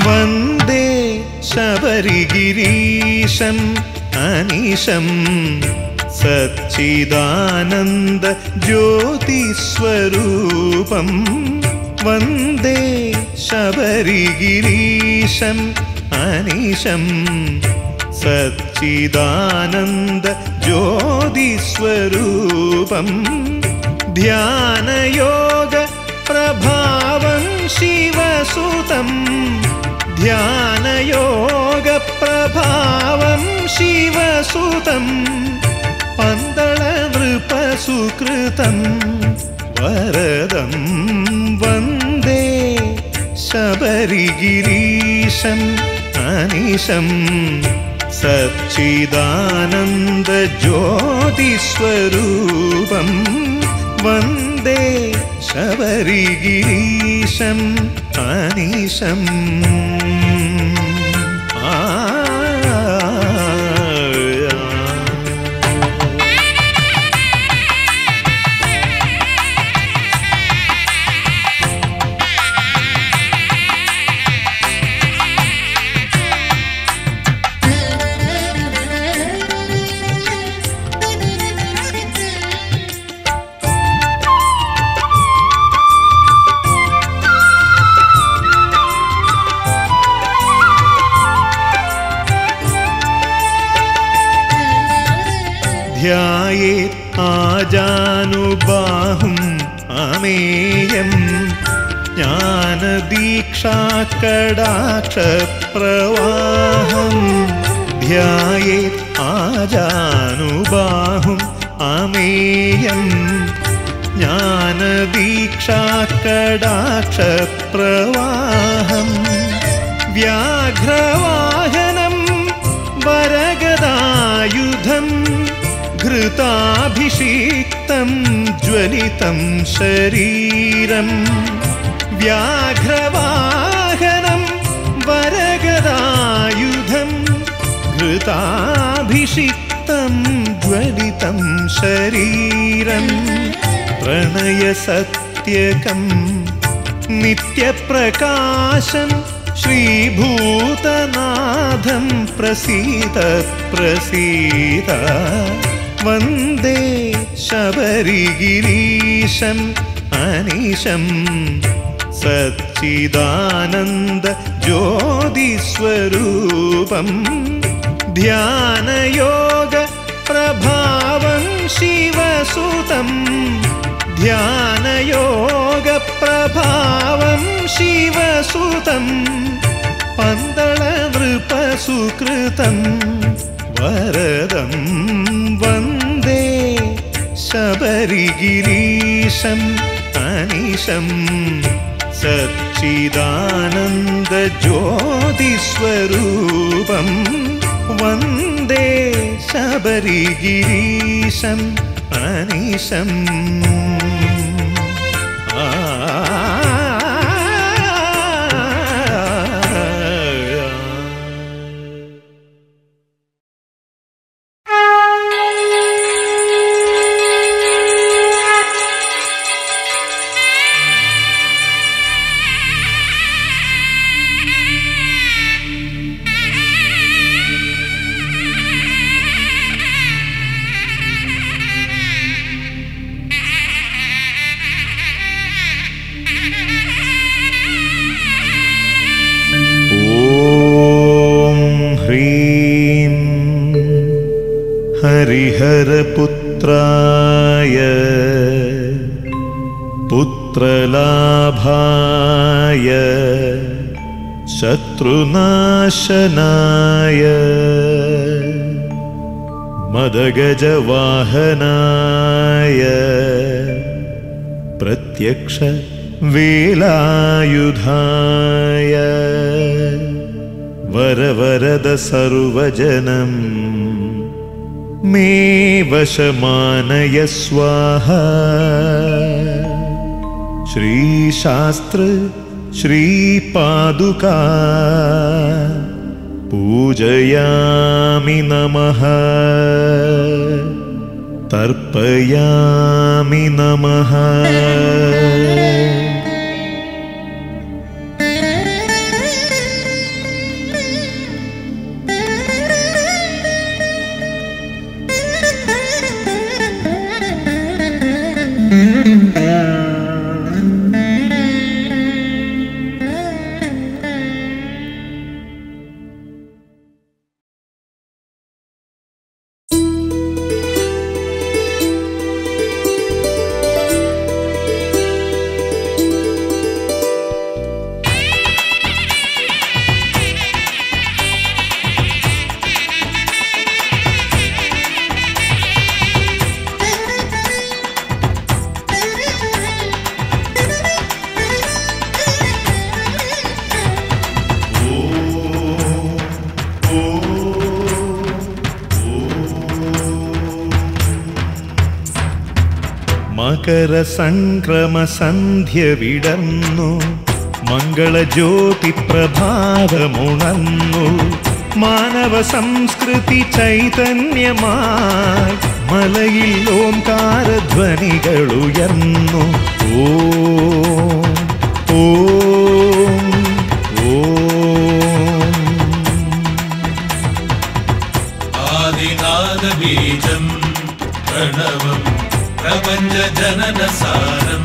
വന്ദേ ശബരിഗിരീശം അനീശം സച്ചിദാനന്ദ ജ്യോതിസ്വരൂപം വന്ദേ ശബരിഗിരീശം അനീശം സച്ചിദാനന്ദ ജ്യോതിസ്വരൂപം ധ്യാനയോഗ പ്രഭാവം ശിവസുതം ധ്യാനയോഗ പ്രഭാവം ശിവസുതം പന്തള നൃപസുകൃതം വരദം വന്ദേ ശബരിഗിരീശം അനിശം സച്ചിദാനന്ദ ജ്യോതിസ്വരൂപം വന്ദേ ശബരിഗിരീശം അനിശം ആ ധ്യായേ ആജാനുബാഹും അമേയം ജ്ഞാനദീക്ഷാകടാക്ഷപ്രവാഹം ധ്യായേ ആജാനുബാഹും അമേയം ജ്ഞാനദീക്ഷാകടാക്ഷപ്രവാഹം വ്യാഘ്രവാഹനം വരഗദായുധം घृताभिषिक्तं ज्वलितं शरीरं व्याघ्रवाहनं वरगदायुधं घृताभिषिक्तं ज्वलितं शरीरं प्रणयसत्यकं नित्यप्रकाशं श्रीभूतनाथं प्रसीद प्रसीद वन्दे शबरिगिरीशम् अनिशं सच्चिदानन्द ज्योतिस्वरूपं ध्यानयोग प्रभावं शिवसुतं ध्यानयोग प्रभावं शिवसुतं पन्दळ नृपसुकृतं वरदं वन्दे शबरिगिरीशम् अनिशं सच्चिदानन्दज्योतिस्वरूपं वन्दे शबरिगिरीशम् अनिशम् आ ॐ ह्रीं हरिहरपुत्राय पुत्रलाभाय शत्रुनाशनाय मदगजवाहनाय प्रत्यक्ष वेलायुधाय वरवरद सर्वजनम् मे वशमानय स्वाहा श्रीशास्त्र श्रीपादुका पूजयामि नमः तर्पयामि नमः മകര സംക്രമ സന്ധ്യ വിടർന്നു മംഗളജ്യോതി പ്രഭാതമുണർന്നു മാനവ സംസ്കൃതി ചൈതന്യമായി മലയിൽ ഓംകാരധ്വനികൾ ഉയർന്നു ഓം ഓം ഓം ആദിനാദബീജം പ്രണവം പ്രപഞ്ചജനനസാരം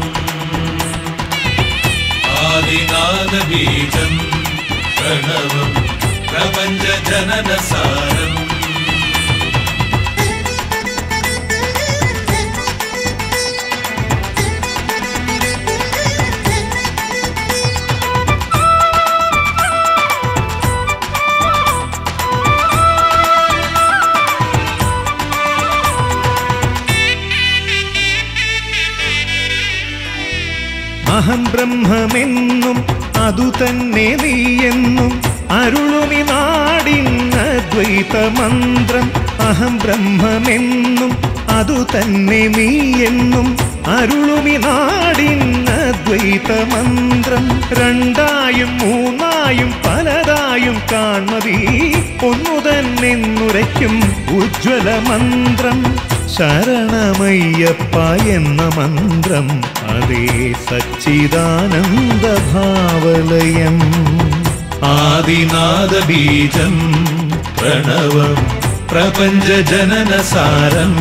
ആദിനാദബീജം പ്രണവം പ്രപഞ്ചജനനസാരം അഹം ബ്രഹ്മമെന്നും അതു തന്നെ നീയെന്നും അരുളുമി നാടിന്നദ്വൈത മന്ത്രം അഹം ബ്രഹ്മമെന്നും അതു തന്നെ നീയെന്നും അരുളുമി നാടിന്നദ്വൈത മന്ത്രം രണ്ടായും മൂന്നായും പലതായും കാൺമതി ഒന്നു തന്നെന്നുരയ്ക്കും ഉജ്ജ്വല മന്ത്രം ശരണമയ്യപ്പ എന്ന മന്ത്രം അതേ സച്ചിദാനന്ദ ഭാവലയം ആദിനാദബീജം പ്രണവം പ്രപഞ്ചജനനസാരം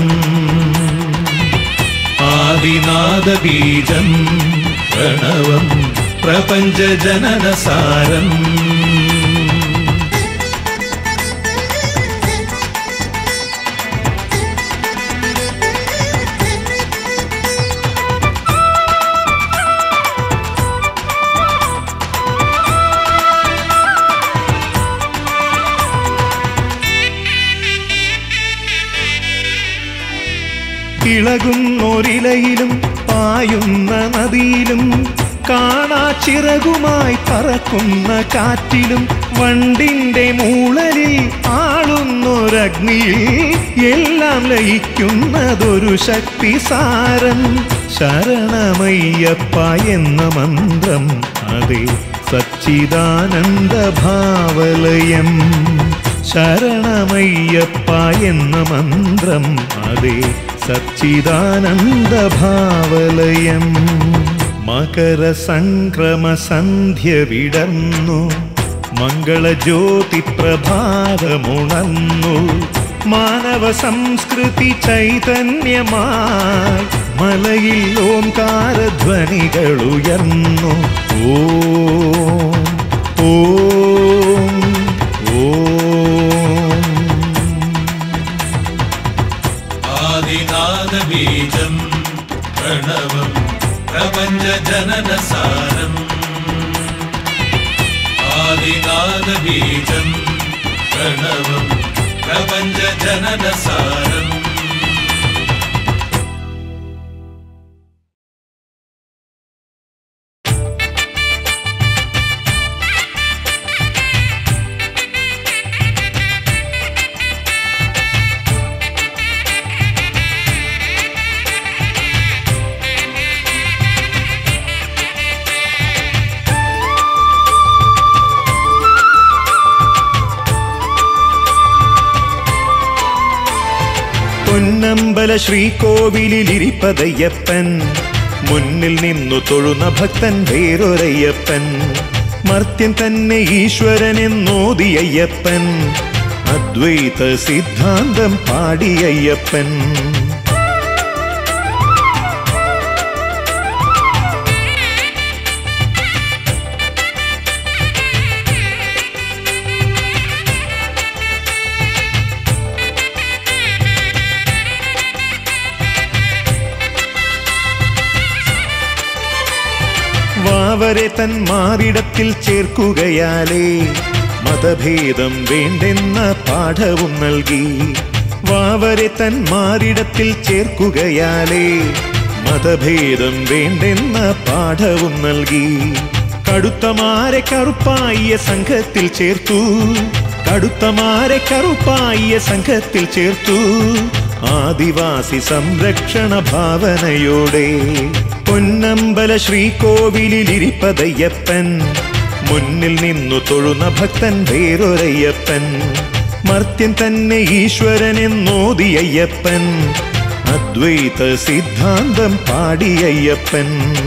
ആദിനാദബീജം പ്രണവം പ്രപഞ്ചജനനസാരം ഇളകുന്നൊരിലയിലും പായുന്ന നദിയിലും കാണാ ചിറകുമായി പറക്കുന്ന കാറ്റിലും വണ്ടിന്റെ മൂളലിൽ ആളുന്നൊരഗ്നിയിൽ എല്ലാം ലയിക്കുന്നതൊരു ശക്തി സാരം ശരണമയ്യപ്പ എന്ന മന്ത്രം അതെ സച്ചിദാനന്ദ ഭാവലയം ശരണമയ്യപ്പ എന്ന മന്ത്രം അതെ സച്ചിദാനന്ദ ഭാവലയം മകര സംക്രമ സന്ധ്യ വിടർന്നു മംഗളജ്യോതി പ്രഭാതമുണർന്നു മാനവ സംസ്കൃതി ചൈതന്യമായി മലയിൽ ഓംകാരധ്വനികൾ ഉയർന്നു ഓം ഓം ഓം ആദിനാദബീജം പ്രണവം പ്രപഞ്ചജനനസാരം ആദിനാദബീജം പ്രണവം പ്രപഞ്ചജനനസാരം പൊന്നമ്പല ശ്രീകോവിലിരിപ്പതയ്യപ്പൻ മുന്നിൽ നിന്നു തൊഴുന്ന ഭക്തൻ വേറൊരയ്യപ്പൻ മർത്യൻ തന്നെ ഈശ്വരനെന്നോദിയയ്യപ്പൻ അദ്വൈത സിദ്ധാന്തം പാടിയയ്യപ്പൻ വാവരെ തൻ മാറിടത്തിൽ ചേർക്കുകയാലേ മതഭേദം വേണ്ടെന്ന പാഠവും നൽകി വാവരെ തൻ മാറിടത്തിൽ ചേർക്കുകയാലേ മതഭേദം വേണ്ടെന്ന പാഠവും നൽകി കടുത്തമാരെ കറുപ്പായ സംഘത്തിൽ ചേർത്തു കടുത്തമാരെ കറുപ്പായ സംഘത്തിൽ ചേർത്തു ആദിവാസി സംരക്ഷണ ഭാവനയോടെ പൊന്നമ്പല ശ്രീകോവിലിരിപ്പതയ്യപ്പൻ മുന്നിൽ നിന്നു തൊഴുന്ന ഭക്തൻ വേറൊരയ്യപ്പൻ മർത്യൻ തന്നെ ഈശ്വരനെന്നോദിയയ്യപ്പൻ അദ്വൈത സിദ്ധാന്തം പാടിയയ്യപ്പൻ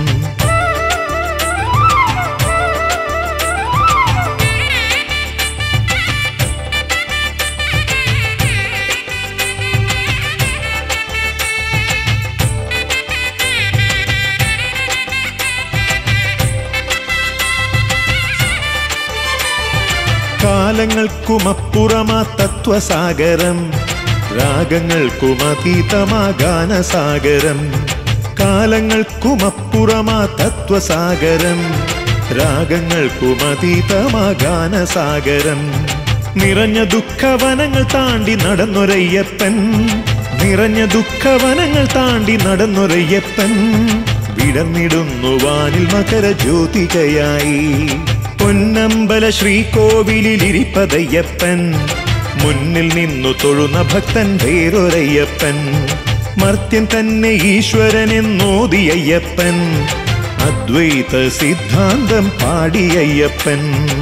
കാലങ്ങൾക്കുമപ്പുറമാ തത്വസാഗരം രാഗങ്ങൾക്കുമതീതമാ ഗാനസാഗരം കാലങ്ങൾക്കുമപ്പുറമാ തത്വസാഗരം രാഗങ്ങൾക്കുമതീതമാ ഗാനസാഗരം നിറഞ്ഞ ദുഃഖവനങ്ങൾ താണ്ടി നടന്നൊരയ്യപ്പൻ നിറഞ്ഞ ദുഃഖവനങ്ങൾ താണ്ടി നടന്നൊരയ്യപ്പൻ വിടർന്നിടുന്നു വാനിൽ മകര ജ്യോതികയായി പൊന്നമ്പല ശ്രീകോവിലിരിപ്പതയ്യപ്പൻ മുന്നിൽ നിന്നു തൊഴുന്ന ഭക്തൻ വേറൊരയ്യപ്പൻ മർത്യൻ തന്നെ ഈശ്വരനെന്നോദിയയ്യപ്പൻ അദ്വൈത സിദ്ധാന്തം പാടിയയ്യപ്പൻ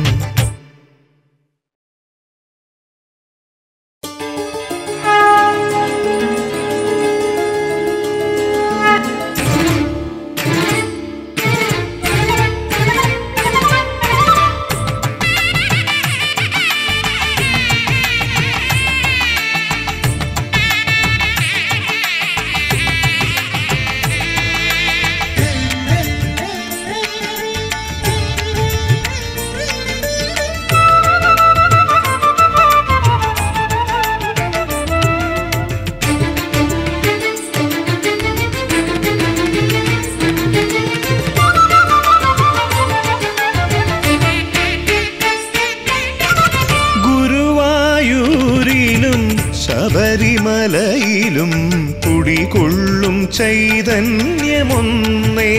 ഗുരുവായൂരിലും ശബരിമലയിലും കുടികൊള്ളും ചൈതന്യമൊന്നേ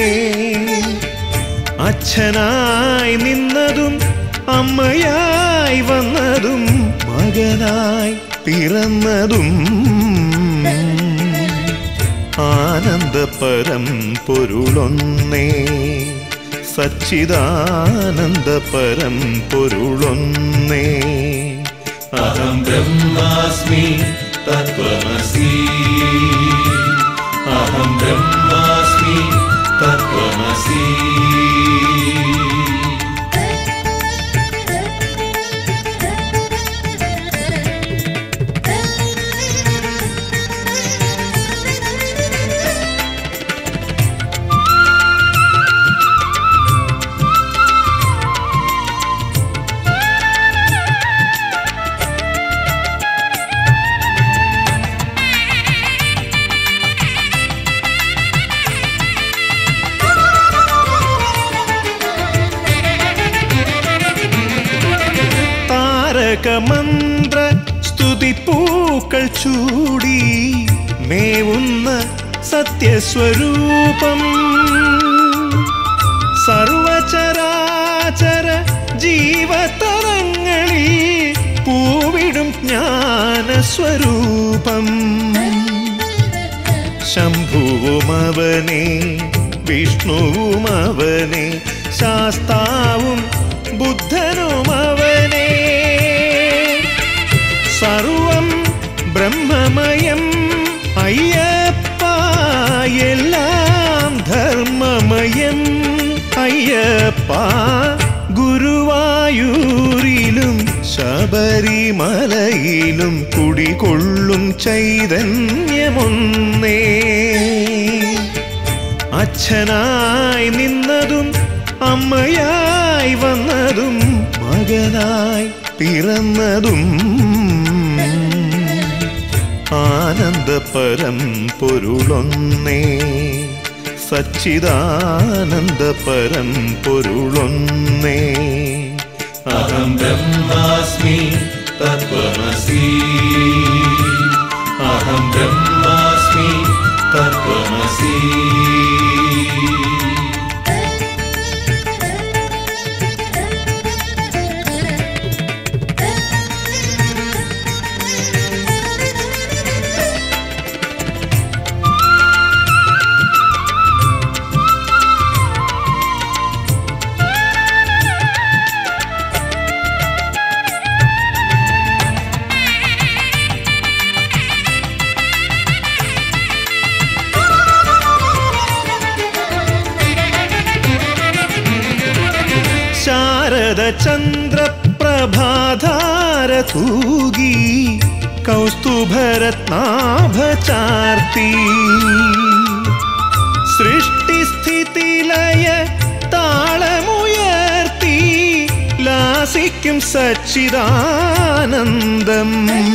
അച്ഛനായി നിന്നതും അമ്മയായി വന്നതും മകനായി പിറന്നതും ആനന്ദപരം പൊരുളൊന്നേ സച്ചിദാനന്ദപരം പൊരുളൊന്നേ अहं ब्रह्मास्मि तत्त्वमसि अहं ब्रह्मास्मि तत्त्वमसि താരകമന്ത്ര സ്തുതിപ്പൂക്കൾ ചൂടി മേവുന്ന സത്യസ്വരൂപം സർവചരാചര ജീവതരങ്ങളിൽ പൂവിടും ജ്ഞാനസ്വരൂപം ശംഭുവുമവനെ വിഷ്ണുവുമവനെ ശാസ്താവും ബുദ്ധനുമവനെ സർവം ബ്രഹ്മമയം അയ്യപ്പ എല്ലാം ധർമ്മമയം അയ്യപ്പ ഗുരുവായൂരിലും ശബരിമലയിലും കുടികൊള്ളും ചൈതന്യമൊന്നേ അച്ഛനായി നിന്നതും അമ്മയായി വന്നതും മകനായി പിറന്നതും ആനന്ദപരം പൊരുളൊന്നേ സച്ചിദാനന്ദപരം പൊരുളൊന്നേ अहं ब्रह्मास्मि तत्त्वमसि अहं ब्रह्मास्मि तत्त्वमसि Thank you. ശരദചന്ദ്രപ്രഭാധാര തൂകി കൗസ്തുഭരത്നാഭചാർത്തി സൃഷ്ടിസ്ഥിതിലയ താളമുയർത്തി ലാസിക്കും സച്ചിദാനന്ദം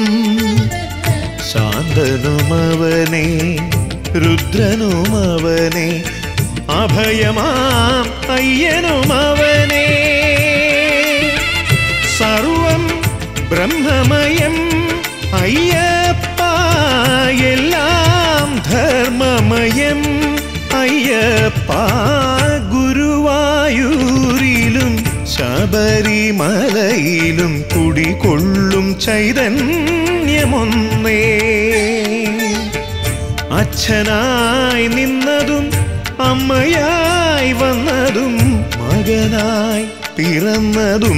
ശാന്തനുമവനെ രുദ്രനുമവനെ അഭയമാം അയ്യനുമവനെ സർവം ബ്രഹ്മമയം അയ്യപ്പ എല്ലാം ധർമ്മമയം അയ്യപ്പ ഗുരുവായൂരിലും ശബരിമലയിലും കുടികൊള്ളും ചൈതന്യമൊന്നേ അച്ഛനായി നിന്നതും അമ്മയായി വന്നതും മകനായി പിറന്നതും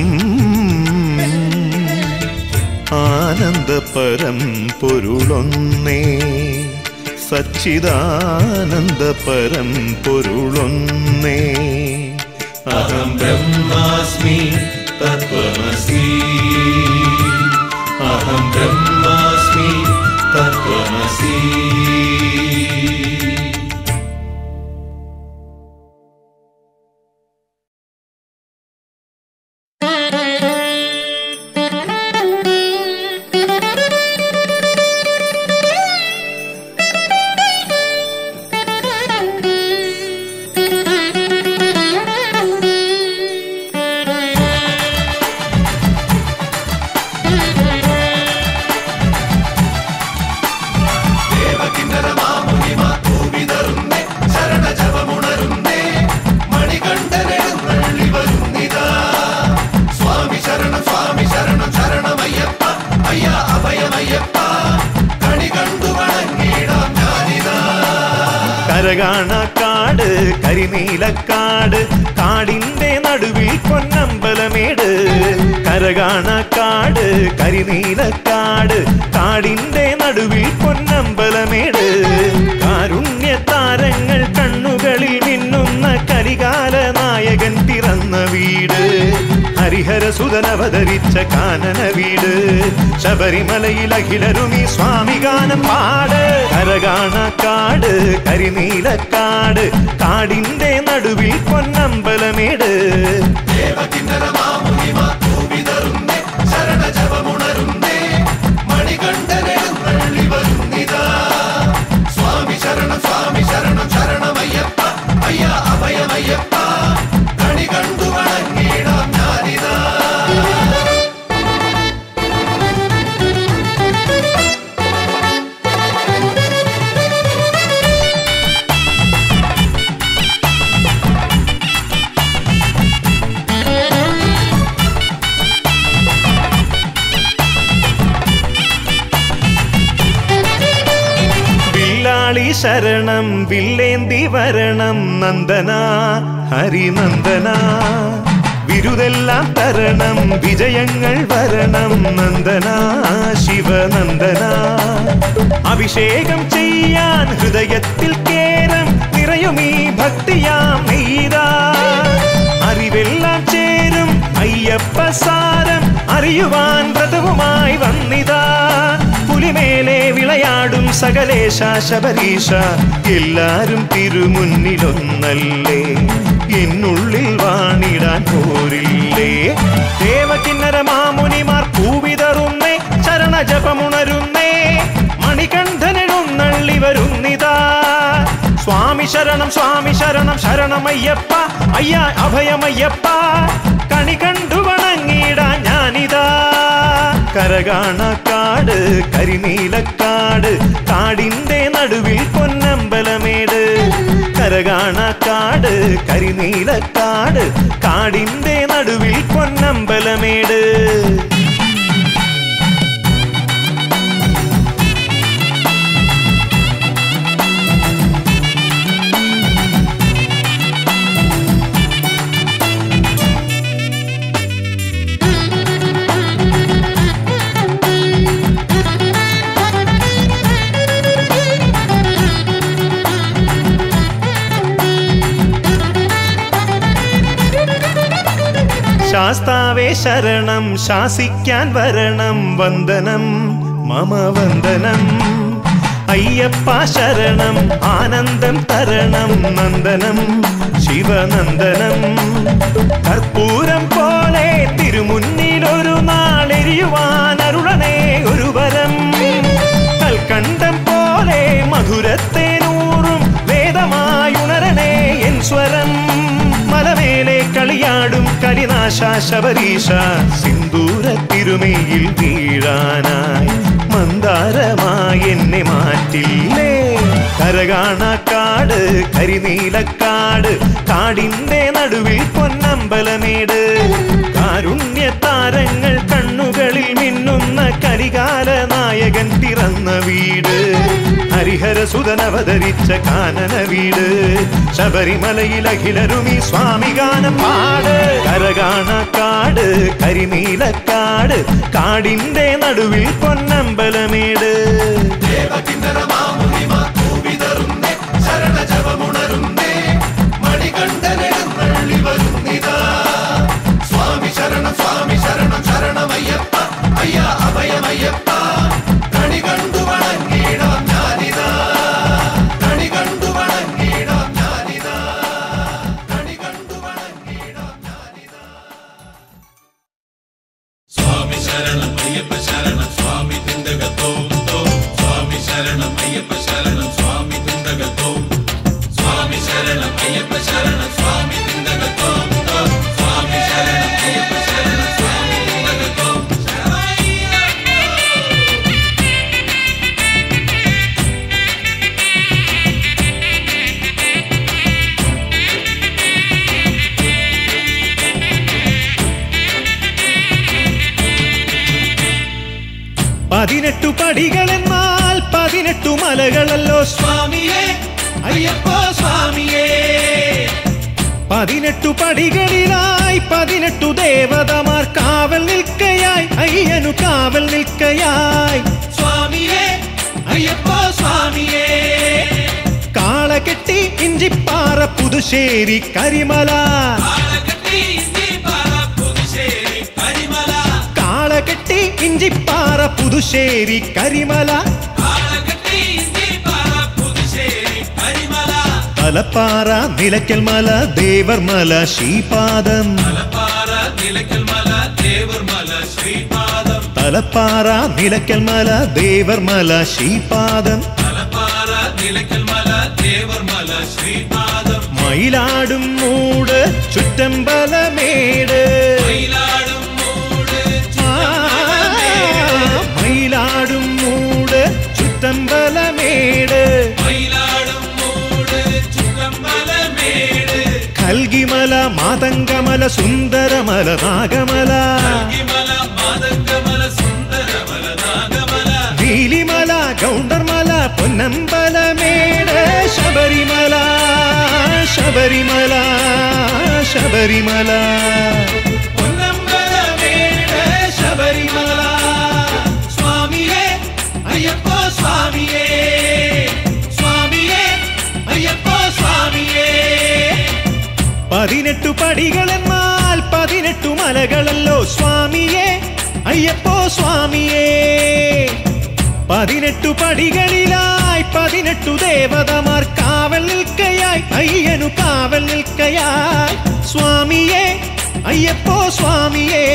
ആനന്ദപരം പൊരുളൊന്നേ സച്ചിദാനന്ദപരം പൊരുളൊന്നേ अहं ब्रह्मास्मि तत्त्वमसि अहं ब्रह्मास्मि तत्त्वमसि കരകാണക്കാട് കരിനീലക്കാട് കാടിന്റെ നടുവിൽ പൊന്നമ്പലമേട് കരകാണക്കാട് കരിനീലക്കാട് കാടിന്റെ നടുവിൽ പൊന്നമ്പലമേട് കാരുണ്യ താരങ്ങൾ കണ്ണുകളിൽ മിന്നുന്ന കലികാല നായകൻ പിറന്ന വീട് ഹരിഹര സുതനവതരിച്ച കാനന വീട് ശബരിമലയിൽ അഖിലരുമി സ്വാമി ഗാനം പാട് കരകാണക്കാട് കരിനീലക്കാട് കാടിന്റെ നടുവിൽ പൊന്നമ്പലമേട് വില്ലാളി ശരണം വില്ലേന്തി വരണം നന്ദന ഹരിനന്ദന വിരുതെല്ലാം തരണം വിജയങ്ങൾ വരണം നന്ദന ശിവനന്ദന അഭിഷേകം ചെയ്യാൻ ഹൃദയത്തിൽ കേരം നിറയും ഈ ഭക്തിയാം നെയ്താ അറിവെല്ലാം ചേരും അയ്യപ്പ സാരം അറിയുവാൻ വ്രതവുമായി വന്നിതാ പുലിമേലെ വിളയാടും സകലേശ ശബരീശ എല്ലാരും തിരുമുന്നിലൊന്നല്ലേ എന്നുള്ളിൽ വാണിടാൻ പോരില്ലേ ദേവകിന്നര മാമുനിമാർ പൂവിതറുന്നേ ചരണജപമുണരുന്നേ മണികണ്ഠനെഴുന്നള്ളി വരുന്നിതാ സ്വാമി ശരണം സ്വാമി ശരണം ശരണമയ്യപ്പ അയ്യ അഭയമയ്യപ്പ കണി കണ്ടു വണങ്ങിടാൻ ഞാനിതാ കരകാണക്കാട് കരിനീലക്കാട് കാടിന്റെ നടുവിൽ പൊന്നമ്പലമേട് കരകാണക്കാട് കരിനീലക്കാട് കാടിന്റെ നടുവിൽ പൊന്നമ്പലമേട് ശാസ്താവേ ശരണം ശാസിക്കാൻ വരണം വന്ദനം മമ വന്ദനം അയ്യപ്പ ശരണം ആനന്ദം തരണം നന്ദനം ശിവനന്ദനം കർപ്പൂരം പോലെ തിരുമുന്നിലൊരു നാളെരിയുവാൻ അരുളണേ ഒരു വരം കൽക്കണ്ടം പോലെ മധുരത്തെ നൂറും വേദമായുണരണേ എൻ സ്വരം മലമേലെ കളിയാടും കരിനാശ ശബരീശ സിന്ദൂര തിരുമയിൽ വീഴാനായി മന്ദാരമായി എന്നെ മാറ്റില്ലേ കരകാണക്കാട് കരിനീലക്കാട് കാടിന്റെ നടുവിൽ പൊന്നമ്പലമേട് കാരുണ്യ താരങ്ങൾ കണ്ണുകളിൽ മിന്നുന്ന കരികാല നായകൻ പിറന്ന വീട് ഹരിഹരസുതൻ അവതരിച്ച കാനന വീട് ശബരിമലയിൽ അഖിലരുമി സ്വാമി ഗാനം പാട് കരകാണക്കാട് കരിനീലക്കാട് കാടിന്റെ നടുവിൽ പൊന്നമ്പലമേട് സ്വാമി ശരണം അയ്യപ്പ ശരണം സ്വാമി തിന്തകത്തോം തോം സ്വാമി ശരണം അയ്യപ്പ ശരണം സ്വാമി തിന്തകത്തോം സ്വാമി ശരണം അയ്യപ്പ ശരണം സ്വാമി തിന്തകത്തോം തോം സ്വാമി ശരണം അയ്യപ്പ ശരണം സ്വാമി തിന്തകത്തോം പതിനെട്ടു പടികളെന്നാൽ പതിനെട്ടു മലകളല്ലോ സ്വാമിയേ അയ്യപ്പോ സ്വാമിയേ പതിനെട്ടു പടികളിലായി പതിനെട്ടു ദേവതമാർ കാവൽ നിൽക്കയായി അയ്യനു കാവൽ നിൽക്കയായി സ്വാമിയേ അയ്യപ്പോ സ്വാമിയേ കാളകെട്ടി ഇഞ്ചിപ്പാറ പുതുശ്ശേരി കരിമല കാളകെട്ടി ഇഞ്ചിപ്പാറ പുതുശ്ശേരി കരിമല തലപ്പാറ നിലയ്ക്കൽ മല ദേവർ മല ശ്രീപാദം തലപ്പാറ നിലയ്ക്കൽ മല ദേവർ മല ശ്രീപാദം മയിലാടും മൂട് ചുറ്റമ്പലമേട് ആ, മയിലാടും മൂട് ചുറ്റമ്പലമേട് കൽകിമല മാതങ്കമല സുന്ദരമല നാഗമല നീലിമല ഗൗണ്ടർമല പൊന്നമ്പലമേട് ശബരിമല ശബരിമല ശബരിമല പൊന്നമ്പലമേട് ശബരിമല സ്വാമിയേ അയ്യപ്പോ സ്വാമിയേ സ്വാമിയേ അയ്യപ്പോ സ്വാമിയേ പതിനെട്ടു പടികളെന്നാൽ പതിനെട്ടു മലകളല്ലോ സ്വാമിയേ അയ്യപ്പോ സ്വാമിയേ പതിനെട്ടു പടികളിലായി പതിനെട്ടു ദേവതമാർ കാവൽ നിൽക്കയായി അയ്യനു കാവൽ നിൽക്കയായി സ്വാമിയേ അയ്യപ്പോ സ്വാമിയേ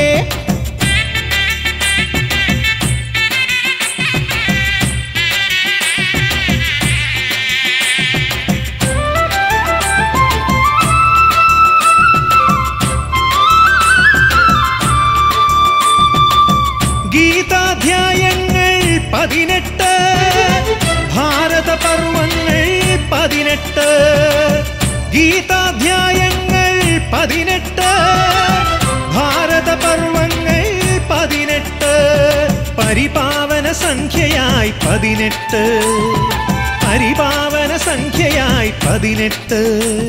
ഗീതാധ്യായങ്ങൾ പതിനെട്ട് ഭാരത പർവങ്ങൾ പതിനെട്ട് ഗീതാധ്യായങ്ങൾ പതിനെട്ട് ഭാരത പർവങ്ങൾ പതിനെട്ട് പരിപാവന സംഖ്യയായി പതിനെട്ട് പരിപാവന സംഖ്യയായി പതിനെട്ട്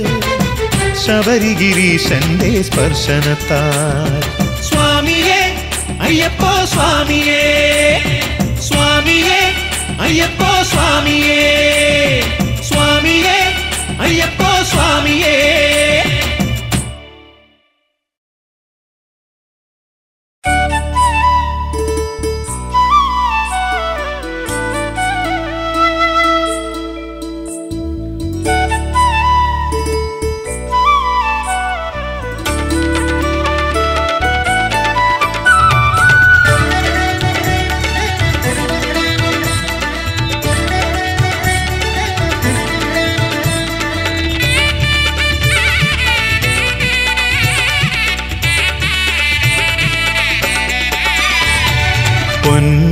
ശബരിഗിരീശന്റെ സ്പർശനത്താൽ സ്വാമിയേ അയ്യപ്പോ സ്വാമിയേ സ്വാമിയേ അയ്യപ്പോ സ്വാമിയേ സ്വാമിയേ അയ്യപ്പോ സ്വാമിയേ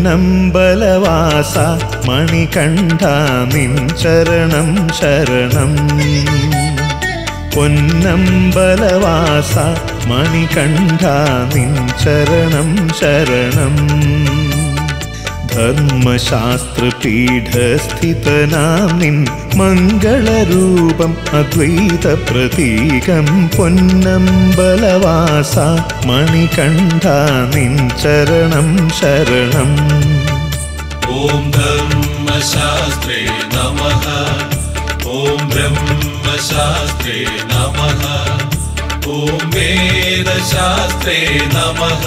പൊന്നമ്പലവാസ മണികണ്ഠ നിൻ ശരണം ശരണം പൊന്നമ്പലവാസ മണികണ്ഠ നിൻ ശരണം ശരണം ധർമ്മശാസ്ത്രപീഠസ്ഥിതനാം നിൻ മംഗളരൂപം അദ്വൈത പ്രതീകം പൊന്നമ്പലവാസ മണികണ്ഠ നിൻ ചരണം ശരണം ॐ धर्मशास्त्रे नमः ॐ ब्रह्मशास्त्रे नमः ॐ वेदशास्त्रे नमः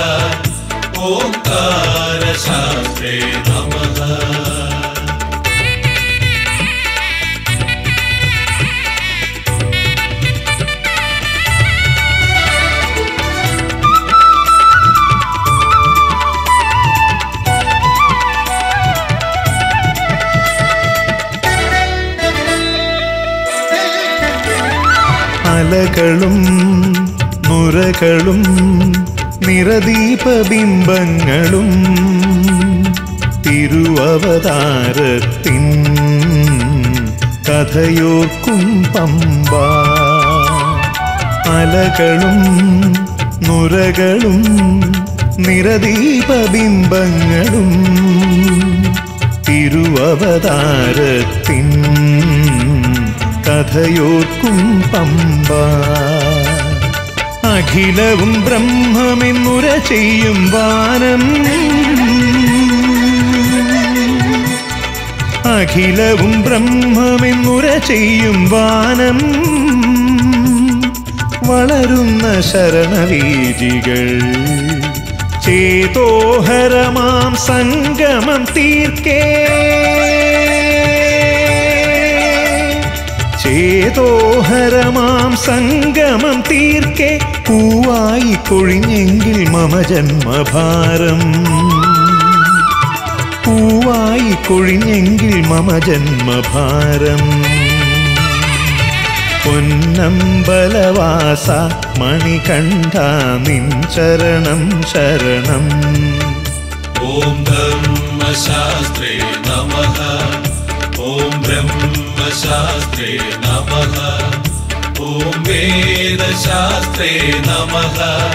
ओङ्कारशास्त्रे नमः അലകളും നുരകളും നിറദീപബിംബങ്ങളും തിരുവവതാരത്തിൻ കഥയോർക്കും പമ്പ അലകളും നുരകളും നിറദീപബിംബങ്ങളും തിരുവവതാരത്തിൻ കഥയോർക്കും പമ്പ അഖിലവും ബ്രഹ്മമെന്നുര ചെയ്യും വാനം അഖിലവും ബ്രഹ്മമെന്നുര ചെയ്യും വാനം വളരുന്ന ശരണവീജികൾ ചേതോഹരമാം സംഗമം തീർക്കേ ചേതോഹരമാം സംഗമം തീർക്കെ പൂവായി കൊഴിഞ്ഞെങ്കിൽ മമ ജന്മഭാരം പൂവായി കൊഴിഞ്ഞെങ്കിൽ മമ ജന്മഭാരം പൊന്നമ്പലവാസ മണികണ്ഠ നിൻ ചരണം ശരണം ॐ धर्मशास्त्रे नमः ॐ ब्रह्मशास्त्रे नमः ॐ वेदशास्त्रे नमः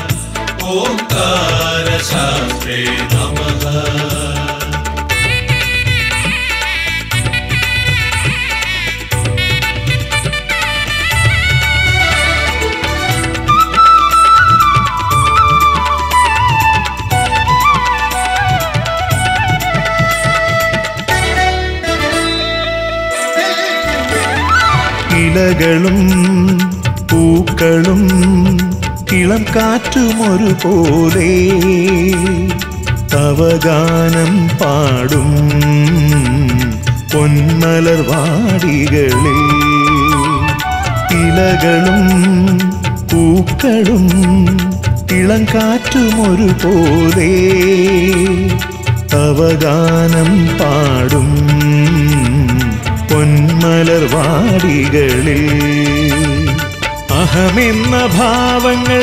ओङ्कारशास्त्रे नमः ഇലകളും പൂക്കളും ഇളം കാറ്റുമൊരു പോലെ തവഗാനം പാടും പൊന്മലർ വാടികളിൽ ഇലകളും പൂക്കളും ഇളം കാറ്റുമൊരു പോലെ തവഗാനം പാടും പൊന്മലർ വാടികളിൽ അഹമെന്ന ഭാവങ്ങൾ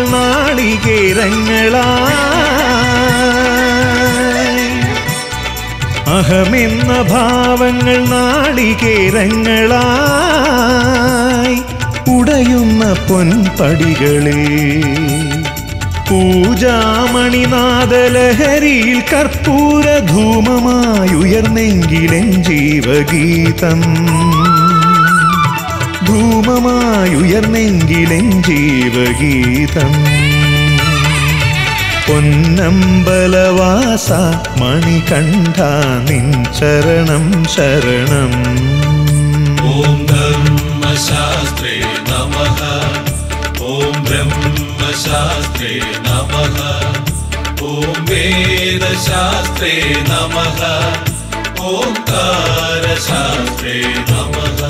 നാളികേരങ്ങളായി അഹമെന്ന ഭാവങ്ങൾ നാളികേരങ്ങളായി ഉടയുന്ന പൊൻപടികളിൽ പൂജാമണിനാദലഹരിയിൽ കർപ്പൂര ധൂമമായുയർന്നെങ്കിലെൻ ജീവഗീതം ധൂമമായുയർന്നെങ്കിലെൻ ജീവഗീതം പൊന്നമ്പലവാസ മണികണ്ഠ നിൻ ചരണം ശരണം ॐ धर्मशास्त्रे नमः ॐ ब्रह्मशास्त्रे नमः ॐ वेदशास्त्रे नमः ओङ्कारशास्त्रे नमः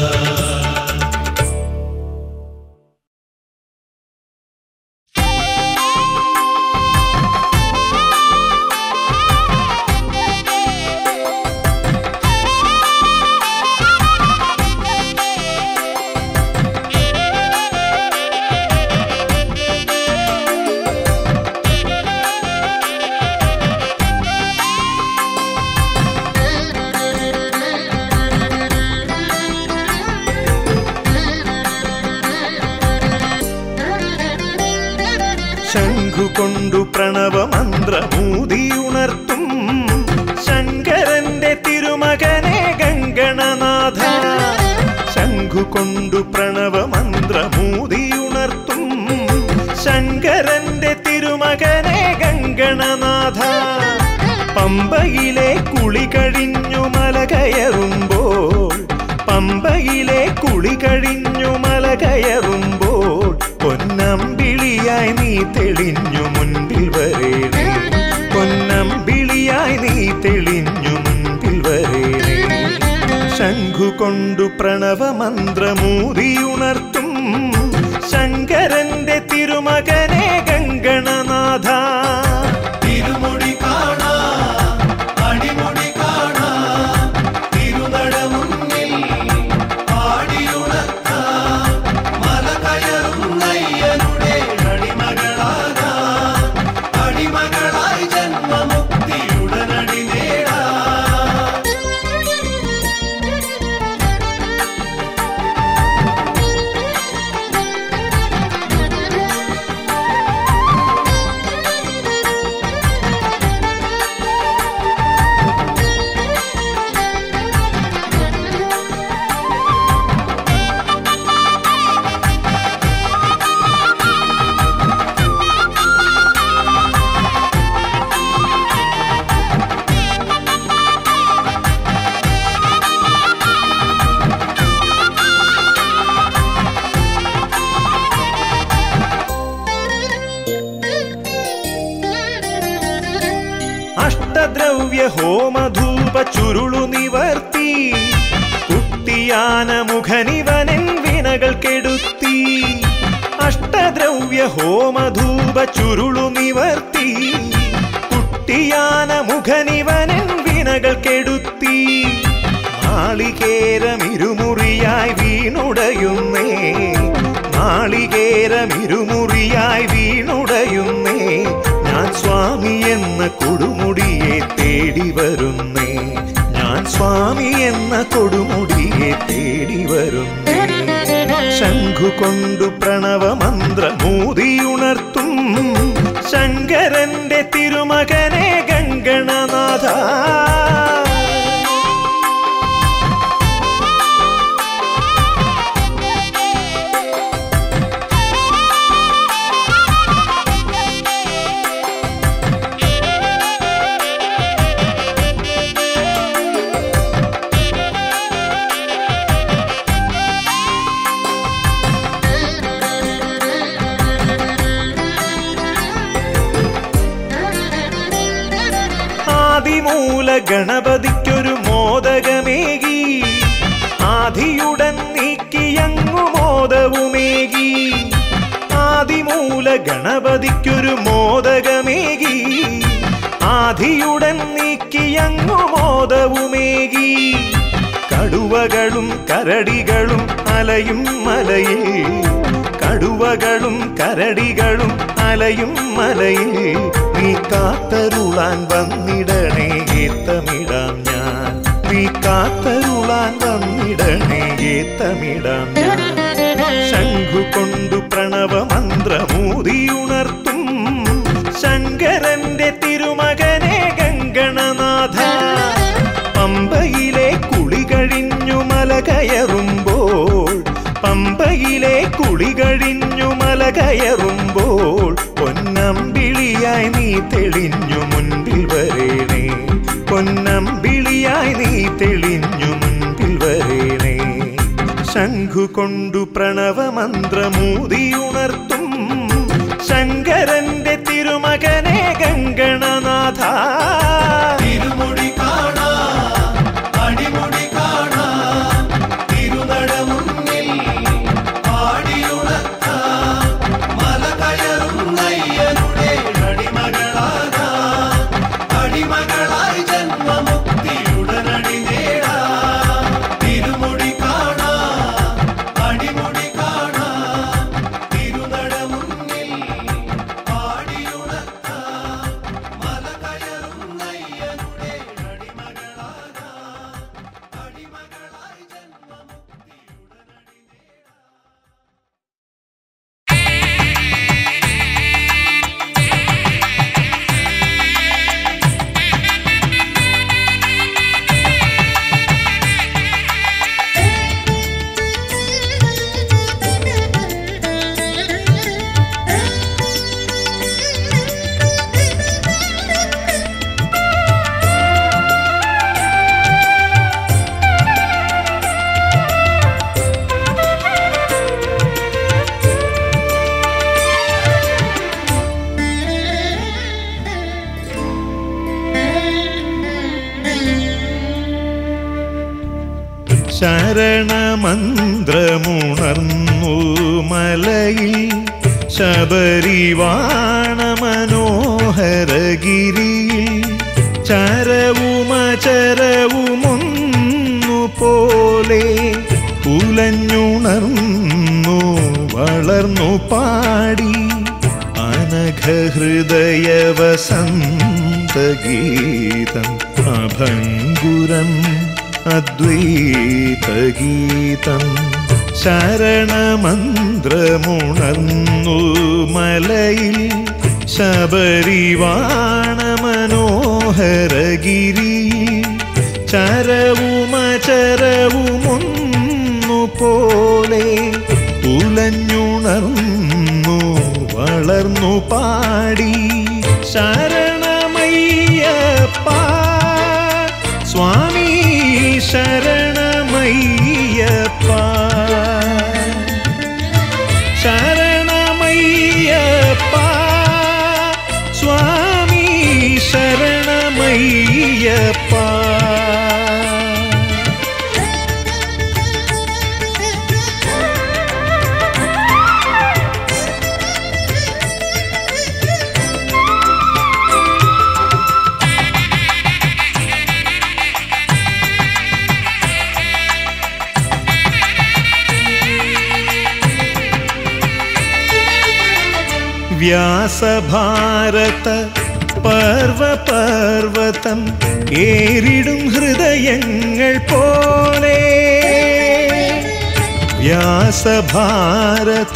ശംഖുകൊണ്ടു പ്രണവമന്ത്രമൂതിയുണർത്തും ശങ്കരന്റെ തിരുമകനെ ഗംഗണനാഥ ശംഖുകൊണ്ടു പ്രണവമന്ത്രമൂതിയുണർത്തും ശങ്കരന്റെ തിരുമകനെ ഗംഗണനാഥ പമ്പയിലെ കുളി കഴിഞ്ഞു മല കയറുമ്പോൾ പമ്പയിലെ കുളി കഴിഞ്ഞു മല കയറുമ്പോൾ പൊന്നമ്പിളിയായി നീ തെളിഞ്ഞു മുൻപിൽ വരേണേ പൊന്നമ്പിളിയായി നീ തെളിഞ്ഞു മുൻപിൽ വരേണേ ശംഖു കൊണ്ടു പ്രണവമന്ത്രമൂതിയുണർത്തും ശങ്കരന്റെ തിരുമകനെ ഗംഗണനാഥ തിരുമുടി കാണാം അടിമുടി കാണാം തിരുനടമുന്നിൽ പാടിയുണർത്താം മല കയറും നയ്യനുടെ അടിമകളാകാം അടിമകളായി ജന്മമുക്തിയുടനടി നേടാം അഷ്ടദ്രവ്യ ഹോമധൂപ ചുരുളു നിവർത്തി കുട്ടിയാന മുഖനിവനൻ വിനകൾ കെടുത്തി അഷ്ടദ്രവ്യ ഹോമധൂപ ചുരുളു നിവർത്തി കുട്ടിയാന മുഖനിവനൻ വിനകൾ കെടുത്തി നാളികേരമിരുമുറിയായി വീണുടയുന്നേ നാളികേരമിരുമുറിയായി വീണുടയുന്നേ ഞാൻ സ്വാമി എന്ന കൊടുമുടിയെ തേടി വരുന്നേ ഞാൻ സ്വാമി എന്ന കൊടുമുടിയെ തേടി വരുന്നേ ശംഖു കൊണ്ടു പ്രണവമന്ത്രമൂതിയുണർത്തും ശങ്കരന്റെ തിരുമകനെ ഗംഗണനാഥ ആദിമൂല ഗണപതിക്കൊരു മോദകമേകി ആദിയുടൻ നീക്കിയങ്ങു മോദവുമേകി ആദിമൂല ഗണപതിക്കൊരു മോദകമേകി ആദിയുടൻ നീക്കിയങ്ങു മോദവുമേകി കടുവകളും കരടികളും അലയും മലയിൽ കടുവകളും കരടികളും അലയും മലയിൽ നീ കാത്തരുളാൻ വന്നിടണേ ഏത്തമിടാം ഞാൻ നീ കാത്തരുളാൻ വന്നിടണേ ഏത്തമിടാം ഞാൻ ശംഖു കൊണ്ടു പ്രണവമന്ത്രമൂതിയുണർത്തും ശങ്കരന്റെ തിരുമകനെ ഗംഗണനാഥ പമ്പയിലെ കുളി കഴിഞ്ഞു മല കയറുമ്പോൾ പമ്പയിലെ കുളി കഴിഞ്ഞു മല കയറുമ്പോൾ പൊന്നമ്പിളിയായി നീ തെളിഞ്ഞു മുൻപിൽ വരേണേ പൊന്നമ്പിളിയായി നീ തെളിഞ്ഞു മുൻപിൽ വരേണേ ശംഖു കൊണ്ടു പ്രണവമന്ത്രമൂതിയുണർത്തും ശങ്കരന്റെ തിരുമകനെ ഗംഗണനാഥ തിരുമുടി കാണാം അടിമുടി കാണാം തിരുനടമുന്നിൽ പാടിയുണർത്താം മല കയറും നയ്യനുടെ അടിമകളാകാം അടിമകളായി ജന്മമുക്തിയുടനടി നേടാം തിരുമുടി കാണാം അടിമുടി കാണാം തിരുനടമുന്നിൽ പാടിയുണർത്താം മല കയറും ശരണമന്ത്രമുണർന്നു മലയിൽ ശബരിവാണ മനോഹരഗിരിയിൽ ചരവുമചരവുമൊന്നു പോലെ ഉലഞ്ഞുണർന്നു വളർന്നു പാടി അനഘഹൃദയവസന്തഗീതം അഭംഗുരം അദ്വൈതഗീതം ശരണമന്ത്രമുണർന്നു മലയിൽ ശബരിവാണ മനോഹരഗിരി ചരവുമചരവുമൊന്നു പോലെ ഉലഞ്ഞുണർന്നു വളർന്നു പാടി ശരണമയ്യപ്പ സ്വാമി ശരണമയ്യപ്പ ശരണമയ്യപ്പ സ്വാമി ശരണമയ്യപ്പ വ്യാസഭാരത പർവപർവതം ഏറിടും ഹൃദയങ്ങൾ പോലെ വ്യാസഭാരത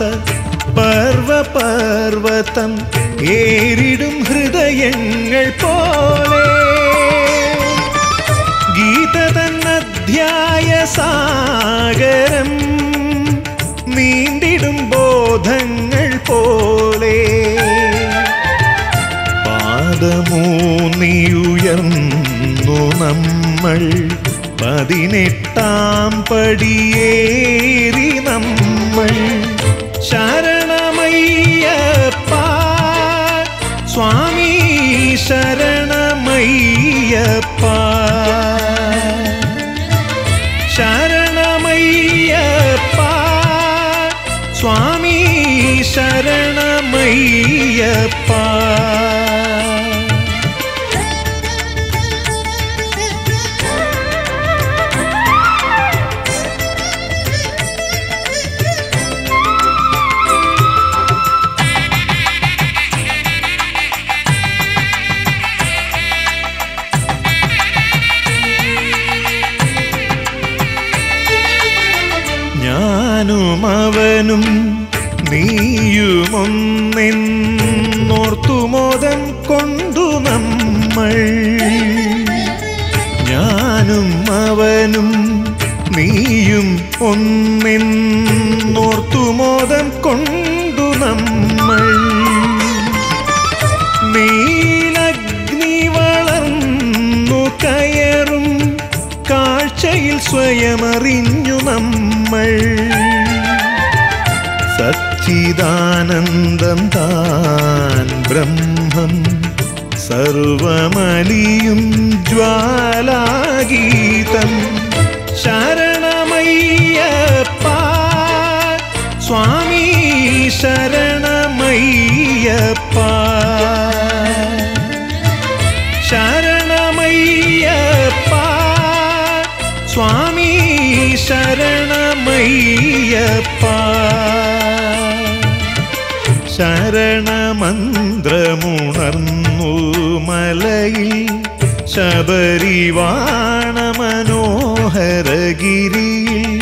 പർവപർവതം ഏറിടും ഹൃദയങ്ങൾ പോലെ ഗീതതന്നധ്യായ സാഗരം നീണ്ടിടും ബോധങ്ങൾ പോലെ പാദമൂന്നിയുയർന്നു നമ്മൾ പതിനെട്ടാം പടിയേറി നമ്മൾ ശരണമയ്യപ്പ സ്വാമി ശരണമയ്യപ്പ ശരണമയ്യപ്പ സ്വാമി ശരണമയ്യപ്പ ഞാനും അവനും നീയുമൊന്നെന്നോർത്തുമോദം കൊണ്ടു നമ്മൾ ഞാനും അവനും നീയും ഒന്നെന്നോർത്തുമോദം കൊണ്ടു നമ്മൾ നീലഗ്നി വളർന്നു കയറും കാഴ്ചയിൽ സ്വയമറിഞ്ഞു നമ്മൾ സച്ചിദാനന്ദം താൻ ബ്രഹ്മം സർവമലിയും ജ്വാലാഗീതം ശരണമയ്യപ്പ സ്വാമി ശരണമയ്യപ്പ ശരണമയ്യപ്പ സ്വാമി ശരണമയ്യപ്പ ശരണമന്ത്രമുണർന്നു മലയിൽ ശബരിവാണ മനോഹരഗിരിയിൽ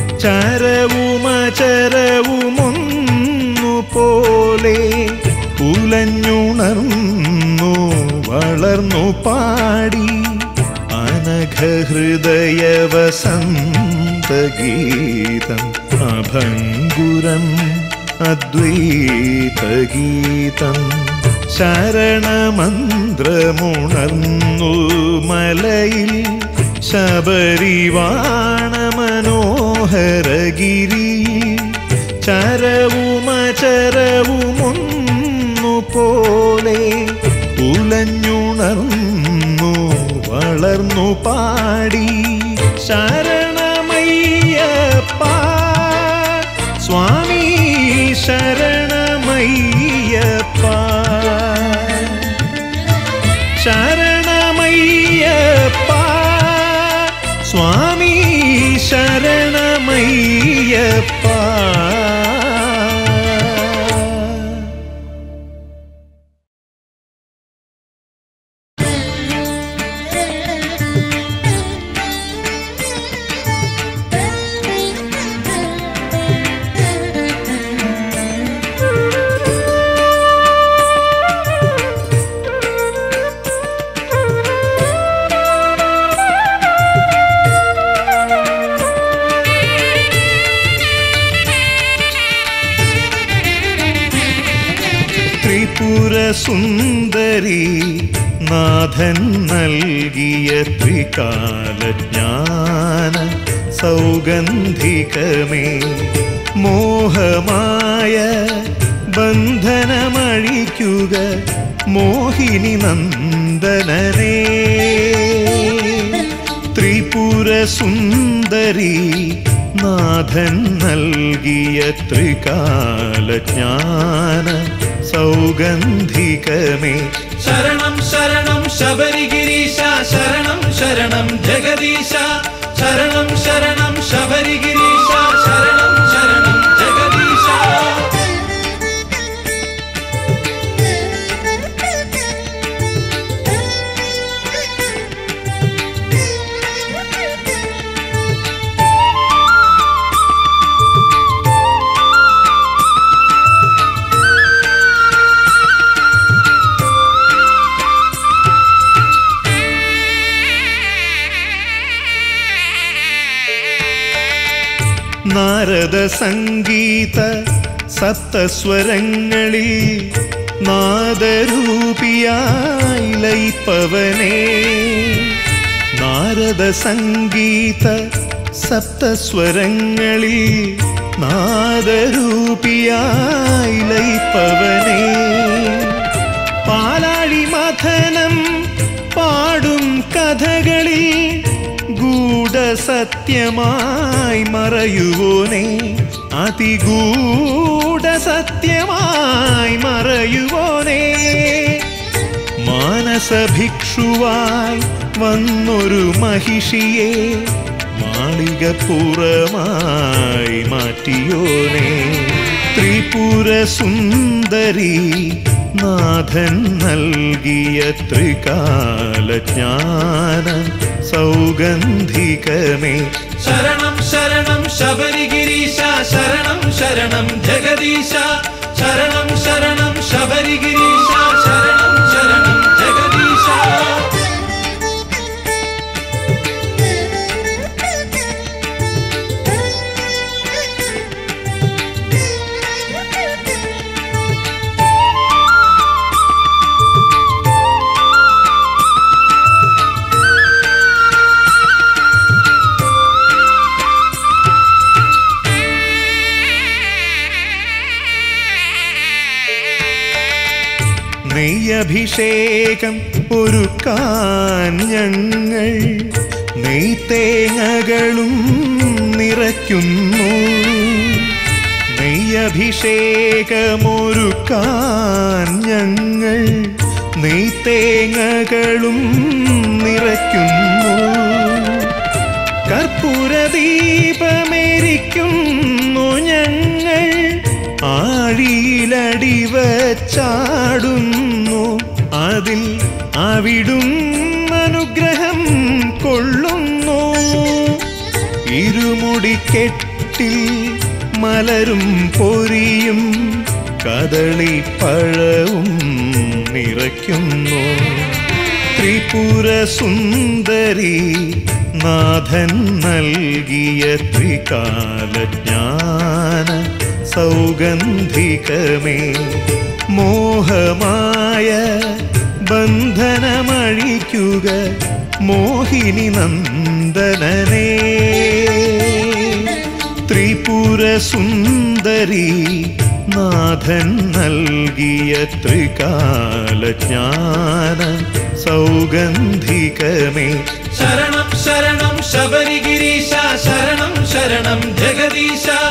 ചരവുമചരവുമൊന്നു പോലെ ഉലഞ്ഞുണർന്നു വളർന്നു പാടി അനഘഹൃദയവസന്തഗീതം അഭംഗുരം അദ്വൈതഗീതം ശരണമന്ത്രമുണർന്നു മലയിൽ ശബരിവാണ മനോഹരഗിരി ചരവുമചരവുമൊന്നു പോലെ ഉലഞ്ഞുണർന്നു വളർന്നു പാടി ശരണമയ്യ ശരണമയ്യപ്പ ശരണമയ്യപ്പ സ്വാമി ശരണമയ്യപ്പ ത്രിപുര സുന്ദരി നാഥൻ നൽകിയ ത്രികാലജ്ഞാന സൗഗന്ധികമേ മോഹമായ ബന്ധനമഴിക്കുക മോഹിനി നന്ദനനേ ത്രിപുര സുന്ദരി നാഥൻ നൽകിയ ത്രികാലജ്ഞാന സൗഗന്ധികമേ ശരണം ശരണം ശബരിഗിരീശ ശരണം ശരണം ജഗദീശ ശരണം ശരണം ശബരിഗിരീശ ശരണം ശരണം ജഗദീശ നാരദ സംഗീത സപ്തസ്വരങ്ങളിൽ നാദരൂപിയായി ലയിപ്പവനേ നാരദ സംഗീത സപ്തസ്വരങ്ങളിൽ നാദരൂപിയായി ലയിപ്പവനേ പാലാഴി മഥനം പാടും കഥകളിൽ ഗൂഢസത്യമായി മറയുവോനെ അതിഗൂഢസത്യമായി മറയുവോനെ മാനസഭിക്ഷുവായി വന്നൊരു മഹിഷിയെ മാളികപ്പുറമായി മാറ്റിയോനെ ത്രിപുര സുന്ദരി നാഥൻ നൽകിയ ത്രികാലജ്ഞാന സൗഗന്ധികമേ ശരണം ശരണം ശബരിഗിരീശ ശരണം ശരണം ജഗദീശ ശരണം ശരണം ശബരിഗിരീശ ശരണം ശരണം ജഗദീശ നെയ്യഭിഷേകം ഒരുക്കാൻ ഞങ്ങൾ നെയ്ത്തേങ്ങകളും നിറയ്ക്കുന്നു നെയ്യഭിഷേകമൊരുക്കാൻ ഞങ്ങൾ നെയ്ത്തേങ്ങകളും നിറയ്ക്കുന്നു കർപ്പൂരദീപമേരിക്കുന്നു ഞങ്ങൾ ആഴിയിലടിവച്ചാടുന്നു അതിൽ അവിടും അനുഗ്രഹം കൊള്ളുന്നു ഇരുമുടിക്കെട്ടിൽ മലരും പൊരിയും കദളിപ്പഴവും നിറയ്ക്കുന്നു ത്രിപുര സുന്ദരി നാഥൻ നൽകിയ ത്രികാലജ്ഞാന സൗഗന്ധികമേ മോഹമായ ബന്ധനമഴിക്കുക മോഹിനി നന്ദനനേ ത്രിപുര സുന്ദരി നാഥൻ നൽകിയ ത്രികാലജ്ഞാന സൗഗന്ധികമേ ശരണം ശരണം ശബരിഗിരീശ ശരണം ശരണം ജഗദീശ